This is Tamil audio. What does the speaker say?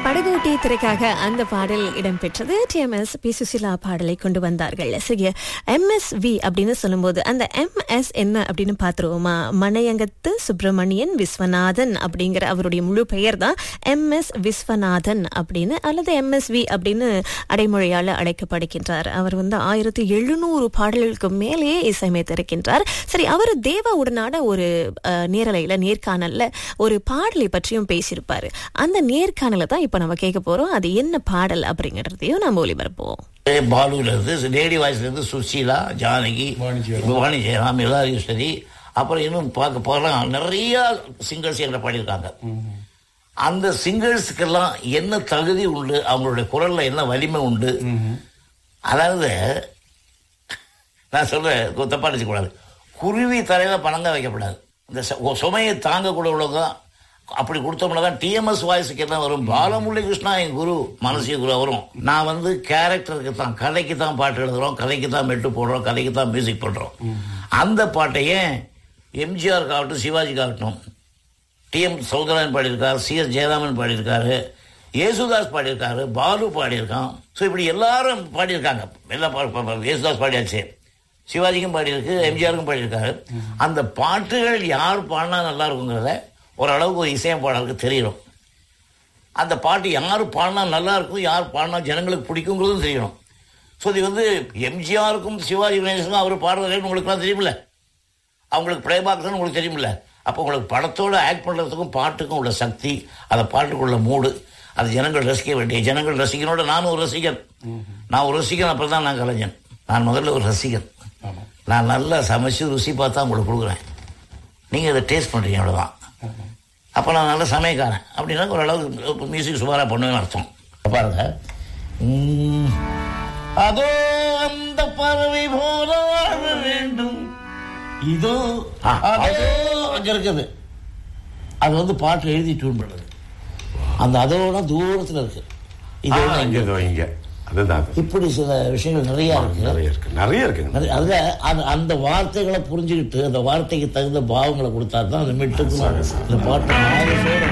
படகோட்டி திரைக்காக அந்த பாடல் இடம்பெற்றது டிஎம்எஸ் பி சுசிலா பாடலை கொண்டு வந்தார்கள் சரி எம்எஸ்வி அப்படின்னு சொல்லும்போது அந்த எம்எஸ் என்ன அப்படின்னு பார்த்துருவோமா மனையங்கத்து சுப்பிரமணியன் விஸ்வநாதன் அப்படிங்கிற அவருடைய முழு பெயர் தான் எம்எஸ் விஸ்வநாதன் அப்படின்னு அல்லது எம்எஸ்வி அப்படின்னு அடைமொழியால் அழைக்கப்படுகின்றார் அவர் வந்து ஆயிரத்தி எழுநூறு பாடல்களுக்கு மேலேயே இசையமைத்திருக்கின்றார் சரி அவர் தேவாவுடனான ஒரு அஹ், நேரலையில நேர்காணல்ல ஒரு பாடலை பற்றியும் பேசியிருப்பாரு அந்த நேர்காணலை தான் இப்ப நம்ம கேட்க போறோம் அது என்ன பாடல் அப்படிங்கறதையும் நம்ம ஒளிபரப்போம் ஏ, பாலுல இருந்து லேடி வாய்ஸ்ல இருந்து சுசீலா ஜானகி வாணி ஜெயராம் எல்லாரையும் சரி அப்புறம் இன்னும் பார்க்க போகலாம் நிறைய சிங்கர்ஸ் எங்களை பாடியிருக்காங்க அந்த சிங்கர்ஸுக்கெல்லாம் என்ன தகுதி உண்டு அவங்களுடைய குரல்ல என்ன வலிமை உண்டு அதாவது நான் சொல்றேன் கு- தப்பா நினைச்சக்கூடாது குருவி தலையில பணங்க வைக்கப்படாது இந்த ச- ஒ- சுமையை தாங்கக்கூடிய உள்ளவங்க அப்படி கொடுத்தோம்னா தான் டிஎம்எஸ் வாய்ஸுக்கு என்ன வரும் பாலமுரளி கிருஷ்ணா என் குரு மனசிய குரு வரும் நான் வந்து கேரக்டருக்கு தான் கதைக்கு தான் பாட்டு எழுதுறோம் கதைக்கு தான் மெட்டு போடுறோம் கதைக்கு தான் மியூசிக் பண்றோம் அந்த பாட்டையே எம்ஜிஆர் ஆகட்டும் சிவாஜிக்கு ஆகட்டும் டிஎம் சௌந்தரன் பாடியிருக்கார் சி எஸ் ஜெயராமன் பாடியிருக்காரு யேசுதாஸ் பாடியிருக்காரு பாலு பாடியிருக்கான் ஸோ இப்படி எல்லாரும் பாடியிருக்காங்க எல்லாம் பா- பா- பா- யேசுதாஸ் பாடியாச்சு சிவாஜிக்கும் பாடியிருக்கு எம்ஜிஆருக்கும் பாடியிருக்காரு அந்த பாட்டுகள் யார் பாடினா நல்லா இருக்குங்கிறத ஓரளவுக்கு ஒரு இசையமைப்பாளருக்கு தெரியணும் அந்த பாட்டு யார் பாடினா நல்லா இருக்கும் யார் பாடினா ஜனங்களுக்கு பிடிக்குங்கிறதும் தெரியணும் ஸோ இது வந்து எம்ஜிஆருக்கும் சிவாஜி கணேசனுக்கும் அவர் பாடுறது உங்களுக்குலாம் தெரியுமில்ல அவங்களுக்கு பிளேபாக் தான் உங்களுக்கு தெரியுமில்ல அப்போ உங்களுக்கு படத்தோட ஆக்ட் பண்ணுறதுக்கும் பாட்டுக்கும் உள்ள சக்தி அந்த பாட்டுக்குள்ள மூடு அது ஜனங்கள் ரசிக்க வேண்டிய ஜனங்கள் ரசிகனோட நானும் ஒரு ரசிகன் நான் ஒரு ரசிகன் அப்புறம் தான் நான் கலைஞன் நான் முதல்ல ஒரு ரசிகன் நான் நல்லா சமைச்சு ருசி பார்த்தா உங்களுக்கு கொடுக்குறேன் நீங்கள் இதை டேஸ்ட் பண்ணுறீங்க அவ்வளோதான் அப்போ நான் நல்ல சமயக்காரன் அப்படின்னா ஓரளவுக்கு மியூசிக் சுமாராக பண்ணுவேன்னு அர்த்தம் பாருங்க உம், அதோ அந்த பறவை போல வாழ வேண்டும் இதோ அதோ அங்க இருக்குது அது வந்து பாட்டு எழுதி டியூன் பண்ணுறது அந்த அதோட தூரத்துல இருக்கு இது ஆ, இங்க இதோ இங்க அதுதான் அது. இப்படி சில விஷயங்கள் நிறைய இருக்கு நிறைய இருக்கு நிறைய இருக்குங்க நிறைய- அதுல அந்த- அந்த வார்த்தைகளை புரிஞ்சுக்கிட்டு அந்த வார்த்தைக்கு தகுந்த பாவங்களை கொடுத்தா தான் அந்த மெட்டுக்கு இந்த பாட்டு நாலு